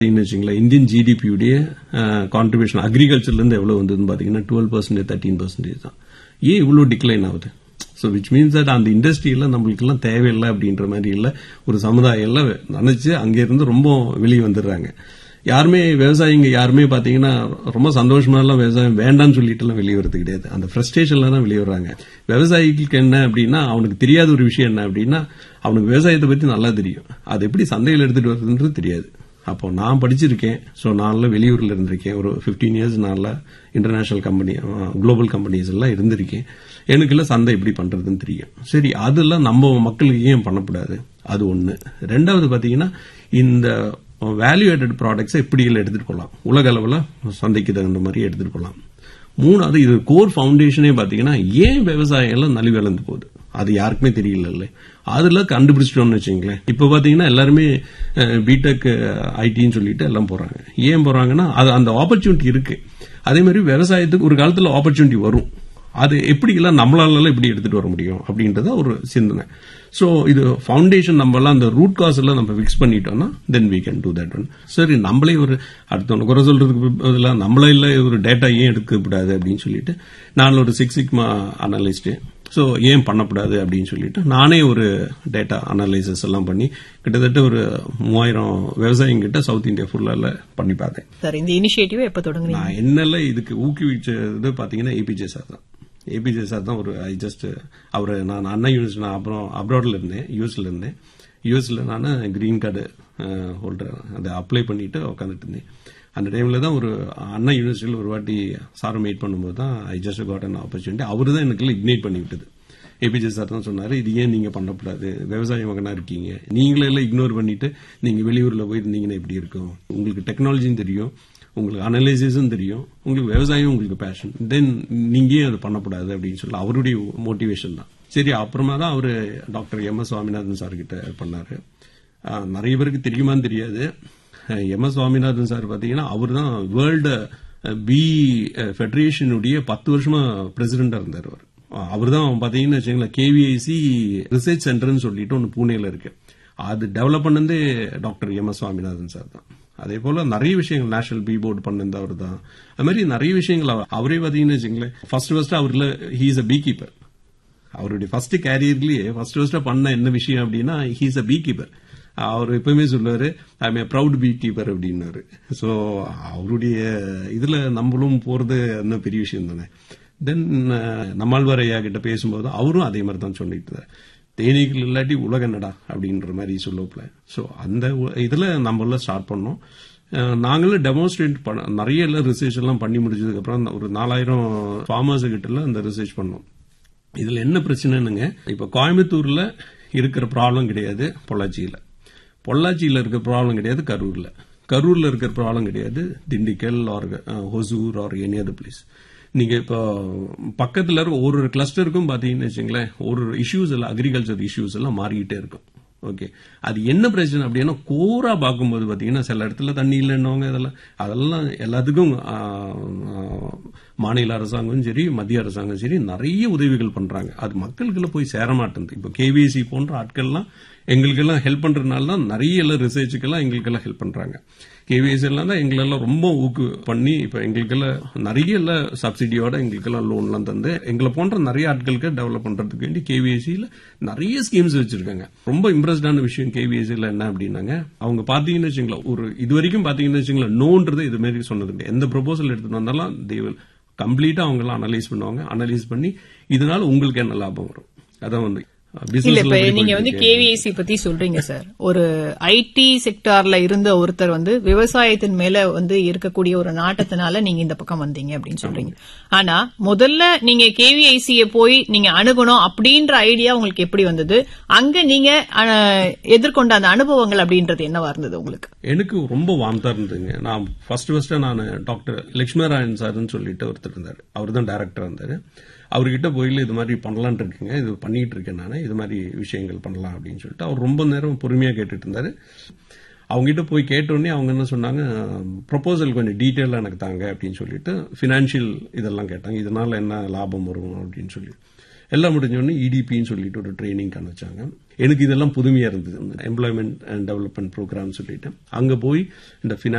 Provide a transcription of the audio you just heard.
வச்சுங்களேன் Indian ஜிடிபியுடைய contribution அக்ரிகல்ச்சர்ல இருந்து எவ்வளவு வந்ததுன்னு பாத்தீங்கன்னா டுவெல் பர்சன்டேஜ் தேர்ட்டீன் பர்சன்டேஜ் தான் ஏன் இவ்வளவு டிக்ளைன் ஆகுது ஸோ விச் மீன்ஸ் தட் அந்த இண்டஸ்ட்ரியில நம்மளுக்கு எல்லாம் தேவையில்லை அப்படின்ற மாதிரி இல்ல ஒரு சமுதாயம் எல்லாம் நினைச்சு அங்கிருந்து ரொம்ப வெளியே வந்துடுறாங்க யாருமே விவசாயிங்க யாருமே பாத்தீங்கன்னா ரொம்ப சந்தோஷமா எல்லாம் விவசாயம் வேண்டாம்னு சொல்லிட்டு எல்லாம் வெளியே வரது கிடையாது அந்த ஃப்ரஸ்ட்ரேஷன்ல தான் வெளியே வர்றாங்க விவசாயிகளுக்கு என்ன அப்படின்னா அவனுக்கு தெரியாத ஒரு விஷயம் என்ன அப்படின்னா அவனுக்கு விவசாயத்தை பத்தி நல்லா தெரியும் அது எப்படி சந்தையில் எடுத்துட்டு வருதுன்றது தெரியாது அப்போ நான் படிச்சிருக்கேன் ஸோ நான்லாம் வெளியூர்ல இருந்திருக்கேன் ஒரு ஃபிஃப்டீன் இயர்ஸ் நான்ல இன்டர்நேஷனல் கம்பெனி குளோபல் கம்பெனிஸ் எல்லாம் இருந்திருக்கேன் எனக்கு எல்லாம் சந்தை எப்படி பண்றதுன்னு தெரியும் சரி அதெல்லாம் நம்ம மக்களுக்கு ஏன் பண்ணக்கூடாது அது ஒண்ணு ரெண்டாவது பாத்தீங்கன்னா இந்த வேல்யூ ஆடட் ப்ராடக்ட்ஸை எப்படி எல்லாம் எடுத்துட்டு போகலாம் உலக அளவில் சந்தைக்கு தகுந்த மாதிரி எடுத்துட்டு போகலாம் மூணாவது இது கோர் ஃபவுண்டேஷனே பாத்தீங்கன்னா ஏன் விவசாயம் எல்லாம் நலிவிழந்து போகுது அது யாருக்குமே தெரியல அதுல கண்டுபிடிச்சிட்டோம்னு வச்சுங்களேன் இப்ப பாத்தீங்கன்னா எல்லாருமே பிடெக் ஐடின்னு சொல்லிட்டு எல்லாம் போறாங்க ஏன் போறாங்கன்னா அது அந்த ஆப்பர்ச்சுனிட்டி இருக்கு அதே மாதிரி விவசாயத்துக்கு ஒரு காலத்துல ஆப்பர்ச்சுனிட்டி வரும் அது எப்படி எல்லாம் நம்மளால இப்படி எடுத்துட்டு வர முடியும் அப்படின்றத ஒரு சிந்தனை சோ இது ஃபவுண்டேஷன் நம்ம எல்லாம் அந்த ரூட் காஸ் எல்லாம் நம்ம ஃபிக்ஸ் பண்ணிட்டோம்னா தென் we can do that one சரி நம்மளே ஒரு அடுத்தவங்க குறை சொல்றதுக்கு பதிலாக நம்மளே இல்ல ஒரு டேட்டா ஏன் எடுக்கக்கூடாது அப்படின்னு சொல்லிட்டு நான் ஒரு சிக்ஸ் சிக்மா அனலிஸ்ட் ஸோ ஏன் பண்ணக்கூடாது அப்படின்னு சொல்லிட்டு நானே ஒரு டேட்டா அனலைசஸ் எல்லாம் பண்ணி கிட்டத்தட்ட ஒரு மூவாயிரம் விவசாயிங்கிட்ட சவுத் இந்தியா ஃபுல்லால பண்ணி பார்த்தேன் சார் இந்த இனிஷியேட்டிவ் எப்ப தொடங்குனீங்க நான் என்னெல்லாம் இதுக்கு ஊக்குவிச்சது பாத்தீங்கன்னா ஏபிஜே சார் தான் ஏபிஜே சார் தான் ஒரு ஐ ஜஸ்ட் அவர் நான் அண்ணா யூனிவர்சிட்டி நான் அப்புறம் அப்ராட்ல இருந்தேன் யூஎஸ்ல இருந்தேன் யூஎஸ்ல நான் கிரீன் கார்டு ஹோல்டர் அதை அப்ளை பண்ணிட்டு உட்காந்துட்டு இருந்தேன் அந்த டைம்ல தான் ஒரு அண்ணா யூனிவர்சிட்டியில் ஒரு வாட்டி சார் மீட் பண்ணும்போது தான் I just got an opportunity அவரு தான் எனக்கு இக்னைட் பண்ணி விட்டது ஏபிஜே சார் தான் சொன்னாரு இது ஏன் நீங்க பண்ணக்கூடாது விவசாய மகனா இருக்கீங்க நீங்களே எல்லாம் இக்னோர் பண்ணிட்டு நீங்க வெளியூர்ல போய் இருந்தீங்கன்னா எப்படி இருக்கும் உங்களுக்கு டெக்னாலஜியும் தெரியும் உங்களுக்கு அனலைசிஸும் தெரியும் உங்களுக்கு விவசாயம் உங்களுக்கு பேஷன் தென் நீங்க ஏன் அதை பண்ணக்கூடாது அப்படின்னு சொல்லி அவருடைய மோட்டிவேஷன் தான் சரி அப்புறமா தான் அவரு doctor M S Swaminathan sir கிட்ட பண்ணாரு நிறைய பேருக்கு தெரியுமான்னு தெரியாது எம் எஸ் சுவாமிநாதன் சார் பாத்தீங்கன்னா அவர் தான் வேர்ல்டு பி ஃபெடரேஷனுடைய பத்து வருஷமா பிரசிடண்டா இருந்தார் அவர் அவர் தான் பாத்தீங்கன்னா வச்சுங்களேன் கேவிஐசி ரிசர்ச் சென்டர்னு சொல்லிட்டு ஒன்று பூனேல இருக்கு அது டெவலப் பண்ணதே doctor M S Swaminathan sir தான் அதே போல நிறைய விஷயங்கள் நேஷனல் பி போர்டு பண்ணது அவர் தான் அது மாதிரி நிறைய விஷயங்கள் அவரே பாத்தீங்கன்னு வச்சுங்களேன் ஃபர்ஸ்ட் ஃபர்ஸ்ட் அவர்ல ஹீஸ் அ பீ கீப்பர் அவருடைய ஃபர்ஸ்ட் கேரியர்லயே ஃபர்ஸ்ட் ஃபர்ஸ்ட் பண்ண என்ன விஷயம் அப்படின்னா ஹீஸ் அ பீ கீப்பர் அவர் எப்பவுமே சொல்லுவாரு I am proud bee keeper அப்படின்னாரு ஸோ அவருடைய இதுல நம்மளும் போறது இன்னும் பெரிய விஷயம் தானே தென் நம்மாழ்வார் ஐயா கிட்ட பேசும்போது அவரும் அதே மாதிரி தான் சொல்லிட்டு இருந்தார் தேனீக்கள் இல்லாட்டி உலக என்னடா அப்படின்ற மாதிரி சொல்லுவோம்ல ஸோ அந்த இதுல நம்ம ஸ்டார்ட் பண்ணோம் நாங்களும் டெமான்ஸ்ட்ரேட் பண்ண நிறைய எல்லாம் ரிசர்ச் எல்லாம் பண்ணி முடிச்சதுக்கு அப்புறம் ஒரு நாலாயிரம் ஃபார்மர்ஸ் கிட்ட இந்த ரிசர்ச் பண்ணோம் இதுல என்ன பிரச்சனைனுங்க இப்ப கோயம்புத்தூர்ல இருக்கிற ப்ராப்ளம் கிடையாது பொள்ளாச்சியில பொள்ளாச்சியில இருக்கிற ப்ராப்ளம் கிடையாது கரூர்ல கரூர்ல இருக்கிற ப்ராப்ளம் கிடையாது Dindigul or Hosur or any other place நீங்க இப்போ பக்கத்துல இருக்க ஒரு ஒரு கிளஸ்டருக்கும் பாத்தீங்கன்னு வச்சுங்களேன் ஒரு இஷ்யூஸ் எல்லாம் அக்ரிகல்ச்சர் இஷ்யூஸ் எல்லாம் மாறிக்கிட்டே இருக்கும் ஓகே அது என்ன பிரச்சனை அப்படின்னா கோரா பார்க்கும்போது பாத்தீங்கன்னா சில இடத்துல தண்ணி இல்லைன்னவங்க இதெல்லாம் அதெல்லாம் எல்லாத்துக்கும் மாநில அரசாங்கமும் சரி மத்திய அரசாங்கம் சரி நிறைய உதவிகள் பண்றாங்க அது மக்களுக்குள்ள போய் சேர மாட்டேங்குது இப்போ கேவிசி போன்ற ஆட்கள்லாம் எங்களுக்கெல்லாம் ஹெல்ப் பண்றதுனால தான் நிறைய எல்லாம் ரிசர்ச்சுக்கெல்லாம் எங்களுக்கெல்லாம் ஹெல்ப் பண்றாங்க கேவிஎஸ் எல்லாம் தான் எங்களெல்லாம் ரொம்ப ஊக்கு பண்ணி இப்ப எங்களுக்கெல்லாம் நிறைய எல்லாம் சப்சிடியோட எங்களுக்கெல்லாம் லோன்லாம் தந்து எங்களை போன்ற நிறைய ஆட்களுக்கு டெவலப் பண்றதுக்கு வேண்டி கேவிஎஸ்சியில் நிறைய ஸ்கீம்ஸ் வச்சிருக்காங்க ரொம்ப இம்ப்ரெஸ்டான விஷயம் கேவிஎஸ்சியில் என்ன அப்படின்னாங்க அவங்க பாத்தீங்கன்னு வச்சுங்களேன் ஒரு இது வரைக்கும் பாத்தீங்கன்னு வச்சுங்களேன் நோன்றது இது மாதிரி சொன்னது கிடையாது எந்த ப்ரொபோசல் எடுத்துட்டு வந்தாலும் தேவல் கம்ப்ளீட்டா அவங்க எல்லாம் அனலைஸ் பண்ணுவாங்க அனலைஸ் பண்ணி இதனால உங்களுக்கு என்ன லாபம் வரும் அதான் வந்து இல்ல இப்ப நீங்க வந்து கேவிஐசி பத்தி சொல்றீங்க சார் ஒரு ஐடி செக்டார்ல இருந்த ஒருத்தர் வந்து விவசாயத்தின் மேல வந்து இருக்கக்கூடிய ஒரு நாட்டத்தினால நீங்க இந்த பக்கம் வந்தீங்க அப்படின்னு சொல்றீங்க ஆனா முதல்ல நீங்க கேவிஐசிய போய் நீங்க அணுகணும் அப்படின்ற ஐடியா உங்களுக்கு எப்படி வந்தது அங்க நீங்க எதிர்கொண்ட அந்த அனுபவங்கள் அப்படின்றது என்னவா இருந்தது உங்களுக்கு எனக்கு ரொம்ப வார்த்தா இருந்ததுங்க நான் ஃபர்ஸ்ட் ஃபர்ஸ்ட் நான் டாக்டர் லட்சுமராயன் சார்னு சொல்லிட்டு ஒருத்தர் இருந்தாரு அவர் தான் டைரக்டர் இருந்தாரு அவர்கிட்ட போயில இது மாதிரி பண்ணலான் இருக்குங்க இது பண்ணிட்டு இருக்கேன் நான் இது மாதிரி விஷயங்கள் பண்ணலாம் அப்படின்னு சொல்லிட்டு அவர் ரொம்ப நேரம் பொறுமையா கேட்டுட்டு இருந்தாரு அவங்ககிட்ட போய் கேட்டோடனே அவங்க என்ன சொன்னாங்க ப்ரொபோசல் கொஞ்சம் டீட்டெயிலாக எனக்கு தாங்க அப்படின்னு சொல்லிட்டு ஃபினான்ஷியல் இதெல்லாம் கேட்டாங்க இதனால என்ன லாபம் வரும் அப்படின்னு சொல்லி எல்லாம் முடிஞ்சோடனே இடிபின்னு சொல்லிட்டு ஒரு ட்ரைனிங் வச்சாங்க எனக்கு இதெல்லாம் புதுமையா இருந்தது எம்ப்ளாய்மெண்ட் அண்ட் டெவலப்மெண்ட் ப்ரோக்ராம் சொல்லிட்டு அங்க போய் இந்த